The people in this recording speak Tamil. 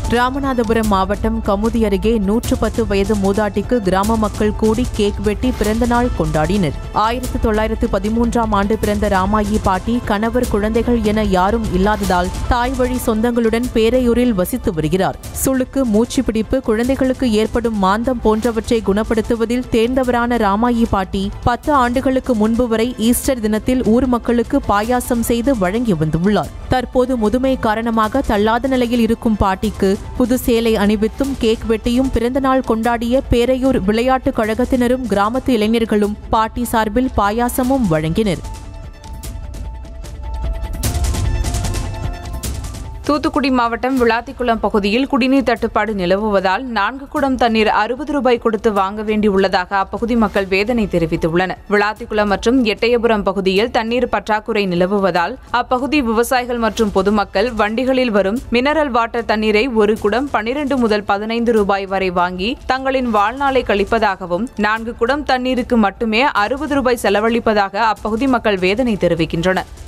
ராமநாதபுரம் மாவட்டம் கமுதி அருகே நூற்று பத்து வயது மூதாட்டிக்கு கிராம மக்கள் கூடி கேக் வெட்டி பிறந்த நாள் கொண்டாடினர் ஆயிரத்து தொள்ளாயிரத்து பதிமூன்றாம் ஆண்டு பிறந்த ராமாயி பாட்டி கணவர் குழந்தைகள் என யாரும் இல்லாததால் தாய் வழி சொந்தங்களுடன் பேரையூரில் வசித்து வருகிறார் சுளுக்கு மூச்சு பிடிப்பு குழந்தைகளுக்கு ஏற்படும் மாந்தம் போன்றவற்றை குணப்படுத்துவதில் தேர்ந்தவரான ராமாயி பாட்டி பத்து ஆண்டுகளுக்கு முன்பு வரை ஈஸ்டர் தினத்தில் ஊர் மக்களுக்கு பாயாசம் செய்து வழங்கி வந்துள்ளார் தற்போது முதுமை காரணமாக தள்ளாத நிலையில் இருக்கும் பாட்டிக்கு புது சேலை அணிவித்தும் கேக் வெட்டியும் பிறந்தநாள் கொண்டாடிய பேரையூர் விளையாட்டுக் கழகத்தினரும் கிராமத்து இளைஞர்களும் பாட்டி சார்பில் பாயாசமும் வழங்கினர் தூத்துக்குடி மாவட்டம் விளாத்திக்குளம் பகுதியில் குடிநீர் தட்டுப்பாடு நிலவுவதால் நான்கு குடம் தண்ணீர் அறுபது ரூபாய் கொடுத்து வாங்க வேண்டியுள்ளதாக அப்பகுதி மக்கள் வேதனை தெரிவித்துள்ளனர் விளாத்திக்குளம் மற்றும் எட்டயபுரம் பகுதியில் தண்ணீர் பற்றாக்குறை நிலவுவதால் அப்பகுதி விவசாயிகள் மற்றும் பொதுமக்கள் வண்டிகளில் வரும் மினரல் வாட்டர் தண்ணீரை ஒரு குடம் பனிரெண்டு முதல் பதினைந்து ரூபாய் வரை வாங்கி தங்களின் வாழ்நாளை கழிப்பதாகவும் நான்கு குடம் தண்ணீருக்கு மட்டுமே அறுபது ரூபாய் செலவழிப்பதாக அப்பகுதி மக்கள் வேதனை தெரிவிக்கின்றனர்